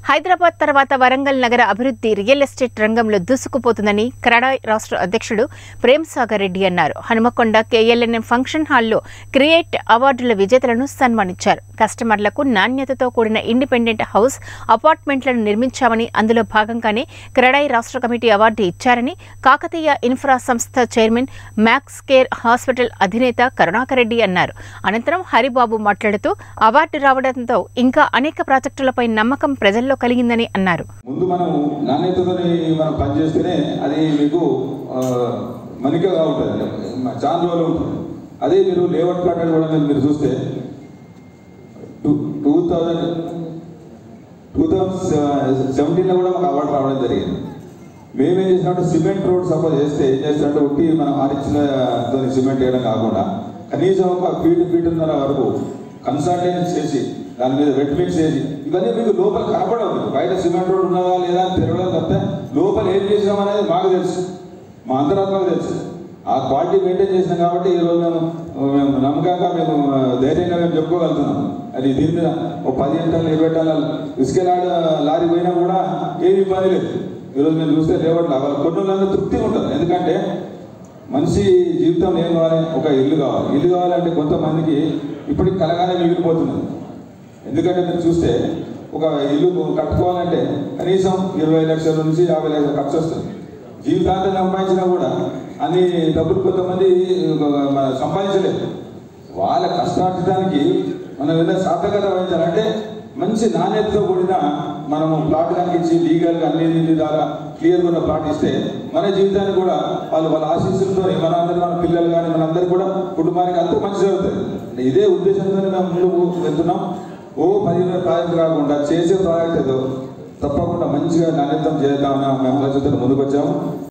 హైదరాబాద్ తర్వాత వరంగల్ నగర అభివృద్ధి రియల్ ఎస్టేట్ రంగంలో దూసుకుపోతుందని క్రడాయ్ రాష్ట్ర అధ్యక్షుడు ప్రేమ్ సాగర్ రెడ్డి అన్నారు హనుమకొండ కేఎల్ఎన్ఎం ఫంక్షన్ హాల్లో క్రియేట్ అవార్డుల విజేతలను సన్మానించారు కస్టమర్లకు నాణ్యతతో కూడిన ఇండిపెండెంట్ హౌస్ అపార్ట్మెంట్లను నిర్మించామని అందులో భాగంగానే క్రడాయ్ రాష్ట్ర కమిటీ అవార్డు ఇచ్చారని కాకతీయ ఇన్ఫ్రా సంస్థ చైర్మన్ మ్యాక్స్ కేర్ హాస్పిటల్ అధినేత కరుణాకర్ రెడ్డి అన్నారు అనంతరం హరిబాబు మాట్లాడుతూ అవార్డు రావడంతో ఇంకా అనేక ప్రాజెక్టులపై నమ్మకం ప్రజల్లో కలిగిందని అన్నారు ముందు మనం నాణ్యతతో మనం పనిచేస్తేనే అది మీకు ఆ, మన్నికగా ఉంటుంది చాలా రోజులు ఉంటుంది అదే మీరు లేఅవుట్ ప్లాట్ కూడా మీరు- మీరు చూస్తే two two thousand two thousand సెవెంటీన్లో కూడా మాకు అవార్డు రావడం జరిగింది మేమేం చేసినట్టు సిమెంట్ రోడ్ సపోజ్ చేస్తే ఏం చేసినట్టు ఉట్టి మనం ఆరిచ్చినతో సిమెంట్ వేయడం కాకుండా కనీసం ఒక ఫీట్ ఫీటున్నర వరకు కన్సల్టెన్స్ చేసి దాని మీద వెట్ మిక్స్ చేసి ఇవన్నీ మీకు లోపల కనపడవు మీకు. బయట సిమెంట్ రోడ్ ఉన్నదా లేదా అని తిరగడం తప్పితే లోపల ఏం చేసినాం అనేది మాకు తెలుసు మా అంతరాత్మకు తెలుసు ఆ క్వాలిటీ మెయింటైన్ చేసినాం కాబట్టి ఈరోజు మేము మేము నమ్మకంగా మేము ధైర్యంగా మేము చెప్పుకోగలుగుతున్నాం అది దీని మీద ఒక పదిహేను టన్నులు ఇరవై టన్నుల ఇసుకలాడ లారీ పోయినా కూడా ఏమి ఇబ్బంది లేదు ఈరోజు మేము చూస్తే లేవట్లా వాళ్ళ కొన్ని తృప్తిగా ఉంటారు ఎందుకంటే మనిషి జీవితంలో ఏం కావాలి ఒక ఇల్లు కావాలి ఇల్లు కావాలంటే కొంతమందికి ఇప్పటికి కలగానే మిగిలిపోతున్నది ఎందుకంటే మీరు చూస్తే ఒక ఇల్లు కట్టుకోవాలంటే కనీసం ఇరవై లక్షల నుంచి యాభై లక్షల ఖర్చు వస్తుంది జీవితాంతం సంపాదించినా కూడా అన్ని డబ్బులు కొంతమంది మన సంపాదించలేదు వాళ్ళ కష్టార్జితానికి మనం ఏదైనా సార్థకత వహించాలంటే మంచి నాణ్యతతో కూడిన మనము ప్లాట్ కనుక ఇచ్చి లీగల్గా అన్ని దీని ద్వారా క్లియర్గా ఉన్న ప్లాట్ ఇస్తే మన జీవితానికి కూడా వాళ్ళు వాళ్ళ ఆశీస్సులతో మన అందరి మన పిల్లలు కానీ మనందరూ కూడా కుటుంబానికి అంతా మంచి జరుగుతుంది అంటే ఇదే ఉద్దేశంతోనే మేము ముందుకు వెళ్తున్నాం ఓ పదిహేను ప్రాజెక్ట్ కాకుండా చేసే ప్రాజెక్ట్ ఏదో తప్పకుండా మంచిగా నాణ్యతం చేద్దామని మేము ఆలోచనతో ముందుకు వచ్చాము